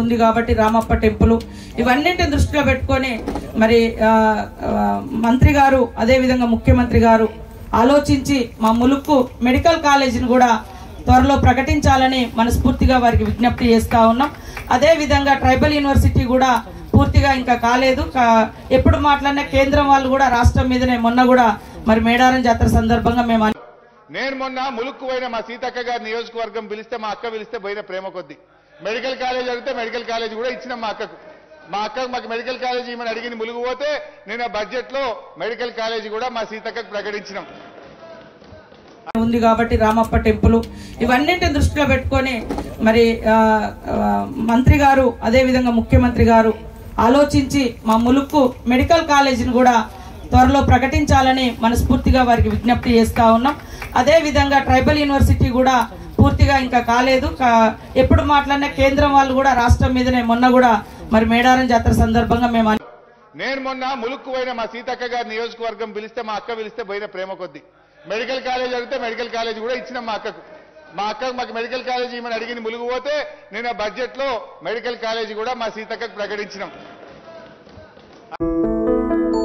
ఉంది కాబట్టి రామప్ప టెంపుల్ ఇవన్నింటిని దృష్టిలో పెట్టుకొని మరి ఆ, ఆ, మంత్రి గారు అదే విధంగా ముఖ్యమంత్రి గారు ఆలోచించి మా ములుక్కు మెడికల్ కాలేజీని కూడా త్వరలో ప్రకటించాలని మనస్ఫూర్తిగా వారికి విజ్ఞప్తి చేస్తా ఉన్నాం అదే విధంగా ట్రైబల్ యూనివర్సిటీ కూడా పూర్తిగా ఇంకా కాలేదు కా- ఎప్పుడు మాట్లాడినా కేంద్రం వాళ్ళు కూడా రాష్ట్రం మీదనే మొన్న కూడా మరి మేడారం జాతర సందర్భంగా మేము అన్ని- నేను మొన్న ములుక్కు పోయిన మా సీతక్క గారి నియోజకవర్గం పిలిస్తే మా అక్క పిలిస్తే పోయిన ప్రేమ కొద్ది మెడికల్ కాలేజ్ అడిగితే మెడికల్ కాలేజ్ కూడా ఇచ్చినాం మా అక్కకు మా అక్కకు మాకు మెడికల్ కాలేజ్ ఇవ్వమని అడిగిన ములుగు పోతే నేను ఆ బడ్జెట్ లో మెడికల్ కాలేజ్ కూడా మా సీతక్కకు ప్రకటించినాం ఉంది కాబట్టి రామప్ప టెంపుల్ ఇవన్నింటిని దృష్టిలో పెట్టుకొని మరి ఆ, ఆ, మంత్రి గారు అదే విధంగా ముఖ్యమంత్రి గారు ఆలోచించి మా ములుక్కు మెడికల్ కాలేజీని కూడా త్వరలో ప్రకటించాలని మనస్ఫూర్తిగా వారికి విజ్ఞప్తి చేస్తా ఉన్నాం అదే విధంగా ట్రైబల్ యూనివర్సిటీ కూడా పూర్తిగా ఇంకా కాలేదు కా- ఎప్పుడు మాట్లాడినా కేంద్రం వాళ్ళు కూడా రాష్ట్రం మీదనే మొన్న కూడా మరి మేడారం జాతర సందర్భంగా మేము అన్ని- నేను మొన్న ములుక్కు పోయిన మా సీతక్క గారి నియోజకవర్గం పిలిస్తే మా అక్క పిలిస్తే పోయిన ప్రేమ కొద్ది మెడికల్ కాలేజ్ అడిగితే మెడికల్ కాలేజ్ కూడా ఇచ్చినాం మా అక్కకు మా అక్కకు మాకు మెడికల్ కాలేజ్ ఇవ్వమని అడిగిన ములుగు పోతే నేను ఆ బడ్జెట్ లో మెడికల్ కాలేజ్ కూడా మా సీతక్కకు ప్రకటించినాం